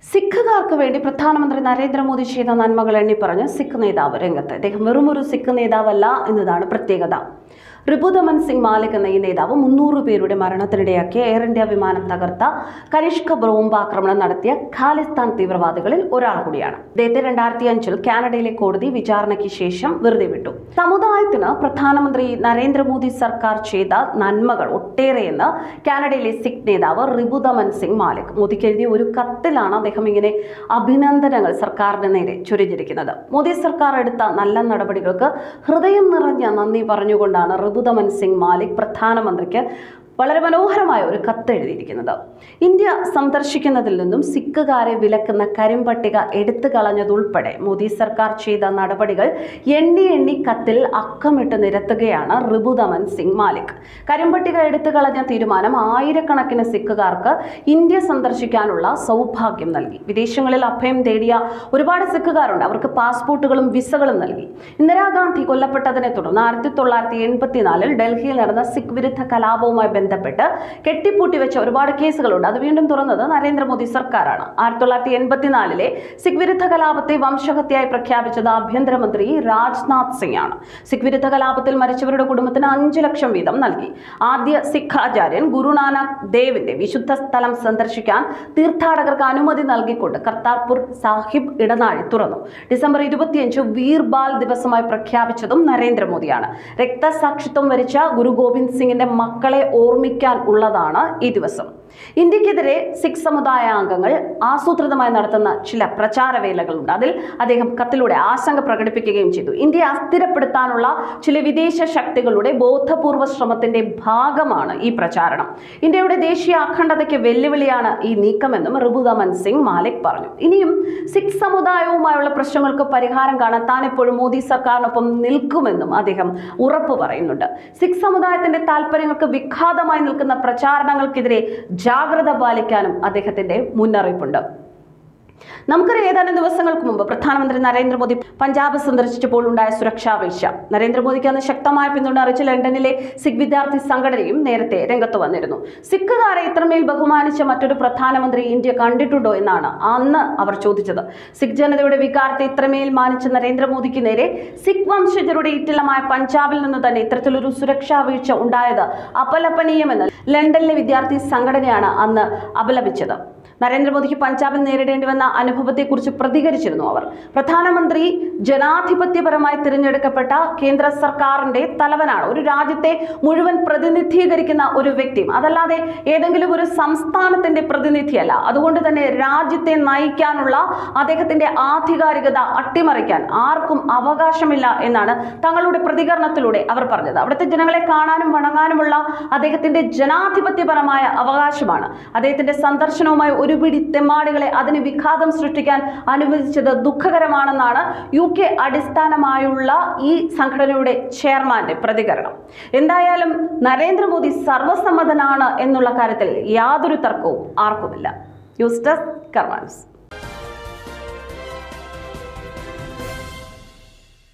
സിഖുകാർക്ക് വേണ്ടി പ്രധാനമന്ത്രി നരേന്ദ്രമോദി ചെയ്ത നന്മകൾ എണ്ണിപ്പറഞ്ഞ് സിഖ് നേതാവ് രംഗത്ത് അദ്ദേഹം വെറുമൊരു സിഖ് നേതാവല്ല എന്നതാണ് പ്രത്യേകത റിപുദമൻ സിംഗ് മാലിക് എന്ന ഈ നേതാവ് മുന്നൂറ് പേരുടെ മരണത്തിനിടയാക്കിയ എയർ ഇന്ത്യ വിമാനം തകർത്ത കനിഷ്ക ബോംബാക്രമണം നടത്തിയ ഖാലിസ്ഥാൻ തീവ്രവാദികളിൽ ഒരാൾ കൂടിയാണ് അദ്ദേഹത്തെ രണ്ടായിരത്തി അഞ്ചിൽ കാനഡയിലെ കോടതി വിചാരണയ്ക്ക് ശേഷം വെറുതെ വിട്ടു സമുദായത്തിന് പ്രധാനമന്ത്രി നരേന്ദ്രമോദി സർക്കാർ ചെയ്ത നന്മകൾ ഒട്ടേറെയെന്ന് കാനഡയിലെ സിഖ് നേതാവ് റിപുദമൻ സിംഗ് മാലിക് മോദിക്ക് എഴുതിയ ഒരു കത്തിലാണ് അദ്ദേഹം ഇങ്ങനെ അഭിനന്ദനങ്ങൾ സർക്കാരിന് നേരെ ചൊരിഞ്ഞിരിക്കുന്നത് മോദി സർക്കാർ എടുത്ത നല്ല നടപടികൾക്ക് ഹൃദയം നിറഞ്ഞ നന്ദി പറഞ്ഞുകൊണ്ടാണ് റിപുദമൻ സിംഗ് മാലിക് പ്രധാനമന്ത്രിക്ക് വളരെ മനോഹരമായ ഒരു കത്ത് എഴുതിയിരിക്കുന്നത് ഇന്ത്യ സന്ദർശിക്കുന്നതിൽ നിന്നും സിഖുകാരെ വിലക്കുന്ന കരിമ്പട്ടിക എടുത്തു കളഞ്ഞതുൾപ്പെടെ മോദി സർക്കാർ ചെയ്ത നടപടികൾ എണ്ണി എണ്ണി കത്തിൽ അക്കമിട്ട് നിരത്തുകയാണ് റിബുദമൻ സിംഗ് മാലിക് കരിമ്പട്ടിക എടുത്തു കളഞ്ഞ തീരുമാനം ആയിരക്കണക്കിന് സിഖുകാർക്ക് ഇന്ത്യ സന്ദർശിക്കാനുള്ള സൗഭാഗ്യം നൽകി വിദേശങ്ങളിൽ അഭയം തേടിയ ഒരുപാട് സിഖുകാരുണ്ട് അവർക്ക് പാസ്പോർട്ടുകളും വിസകളും നൽകി ഇന്ദിരാഗാന്ധി കൊല്ലപ്പെട്ടതിനെ തുടർന്ന് ആയിരത്തി തൊള്ളായിരത്തി എൺപത്തിനാലിൽ ഡൽഹിയിൽ നടന്ന സിഖ് വിരുദ്ധ കലാപവുമായി ബന്ധപ്പെട്ട് കെട്ടിപ്പൂട്ടി വെച്ച ഒരുപാട് കേസുകളുണ്ട് അത് വീണ്ടും തുറന്നത് നരേന്ദ്രമോദി സർക്കാരാണ് ആയിരത്തി തൊള്ളായിരത്തി എൺപത്തിനാലിലെ സിഖ് വിരുദ്ധ കലാപത്തെ വംശഹത്യയായി പ്രഖ്യാപിച്ചത് ആഭ്യന്തരമന്ത്രി രാജ്നാഥ് സിംഗ് ആണ് സിഖ് വിരുദ്ധ കലാപത്തിൽ മരിച്ചവരുടെ കുടുംബത്തിന് അഞ്ചു ലക്ഷം വീതം നൽകി ആദ്യ സിഖ് ആചാര്യൻ ഗുരുനാനക് ദേവിന്റെ വിശുദ്ധ സ്ഥലം സന്ദർശിക്കാൻ തീർത്ഥാടകർക്ക് അനുമതി നൽകിക്കൊണ്ട് കർത്താർപൂർ സാഹിബ് ഇടനാഴി തുറന്നു ഡിസംബർ ഇരുപത്തിയഞ്ച് വീർബാൽ ദിവസമായി പ്രഖ്യാപിച്ചതും നരേന്ദ്രമോദിയാണ് രക്തസാക്ഷിത്വം വരിച്ച ഗുരു ഗോവിന്ദ് സിംഗിന്റെ മക്കളെ ഓർമ്മിക്കാൻ ഉള്ളതാണ് ഈ ദിവസം ഇന്ത്യക്കെതിരെ സിഖ് സമുദായ അംഗങ്ങൾ ആസൂത്രിതമായി നടത്തുന്ന ചില പ്രചാരവേലകളുണ്ട് അതിൽ അദ്ദേഹം കത്തിലൂടെ ആശങ്ക പ്രകടിപ്പിക്കുകയും ചെയ്തു ഇന്ത്യയെ അസ്ഥിരപ്പെടുത്താനുള്ള ചില വിദേശ ശക്തികളുടെ ബോധപൂർവ ശ്രമത്തിന്റെ ഭാഗമാണ് ഈ പ്രചാരണം ഇന്ത്യയുടെ ദേശീയ അഖണ്ഡതയ്ക്ക് വെല്ലുവിളിയാണ് ഈ നീക്കമെന്നും റിബുദമൻ സിംഗ് മാലിക് പറഞ്ഞു ഇനിയും സിഖ് സമുദായവുമായുള്ള പ്രശ്നങ്ങൾക്ക് പരിഹാരം കാണാൻ താൻ എപ്പോഴും മോദി സർക്കാരിനൊപ്പം നിൽക്കുമെന്നും അദ്ദേഹം ഉറപ്പു പറയുന്നുണ്ട് സിഖ് സമുദായത്തിന്റെ താല്പര്യങ്ങൾക്ക് വിഘാതമായി നിൽക്കുന്ന പ്രചാരണങ്ങൾക്കെതിരെ ജാഗ്രത പാലിക്കാനും അദ്ദേഹത്തിന്റെ മുന്നറിയിപ്പുണ്ട് നമുക്കറിയാം ഏതാനും ദിവസങ്ങൾക്ക് മുമ്പ് പ്രധാനമന്ത്രി നരേന്ദ്രമോദി പഞ്ചാബ് സന്ദർശിച്ചപ്പോൾ ഉണ്ടായ സുരക്ഷാ വീഴ്ച നരേന്ദ്രമോദിക്ക് അന്ന് ശക്തമായ പിന്തുണ അറിയിച്ച് ലണ്ടനിലെ സിഖ് വിദ്യാർത്ഥി സംഘടനയും നേരത്തെ രംഗത്ത് വന്നിരുന്നു സിഖുകാരെ ഇത്രമേൽ ബഹുമാനിച്ച മറ്റൊരു പ്രധാനമന്ത്രി ഇന്ത്യ കണ്ടിട്ടുണ്ടോ എന്നാണ് അന്ന് അവർ ചോദിച്ചത് സിഖ് ജനതയുടെ വികാരത്തെ ഇത്രമേൽ മാനിച്ച നരേന്ദ്രമോദിക്ക് നേരെ സിഖ് വംശജരുടെ ഇറ്റിലമായ പഞ്ചാബിൽ നിന്ന് തന്നെ ഇത്തരത്തിലൊരു സുരക്ഷാ വീഴ്ച ഉണ്ടായത് അപലപനീയമെന്ന് ലണ്ടനിലെ വിദ്യാർത്ഥി സംഘടനയാണ് അന്ന് അപലപിച്ചത് നരേന്ദ്രമോദിക്ക് പഞ്ചാബിൽ നേരിടേണ്ടി വന്ന അനുഭവത്തെക്കുറിച്ച് പ്രതികരിച്ചിരുന്നു അവർ പ്രധാനമന്ത്രി ജനാധിപത്യപരമായി തിരഞ്ഞെടുക്കപ്പെട്ട കേന്ദ്ര സർക്കാരിന്റെ തലവനാണ് ഒരു രാജ്യത്തെ മുഴുവൻ പ്രതിനിധീകരിക്കുന്ന ഒരു വ്യക്തിയും അതല്ലാതെ ഏതെങ്കിലും ഒരു സംസ്ഥാനത്തിന്റെ പ്രതിനിധിയല്ല അതുകൊണ്ട് തന്നെ രാജ്യത്തെ നയിക്കാനുള്ള അദ്ദേഹത്തിന്റെ ആധികാരികത അട്ടിമറിക്കാൻ ആർക്കും അവകാശമില്ല എന്നാണ് തങ്ങളുടെ പ്രതികരണത്തിലൂടെ അവർ പറഞ്ഞത് അവിടുത്തെ ജനങ്ങളെ കാണാനും വണങ്ങാനുമുള്ള അദ്ദേഹത്തിന്റെ ജനാധിപത്യപരമായ അവകാശമാണ് അദ്ദേഹത്തിന്റെ സന്ദർശനവുമായി ഒരു പിടി തെമ്മാടികളെ അതിന് വിഘാതം സൃഷ്ടിക്കാൻ അനുവദിച്ചത് ദുഃഖകരമാണെന്നാണ് യു കെ അടിസ്ഥാനമായുള്ള ഈ സംഘടനയുടെ ചെയർമാന്റെ പ്രതികരണം എന്തായാലും നരേന്ദ്രമോദി സർവസമ്മതനാണ് എന്നുള്ള കാര്യത്തിൽ യാതൊരു തർക്കവും ആർക്കുമില്ല ന്യൂസ് ഡെസ്ക് കർമാൻസ്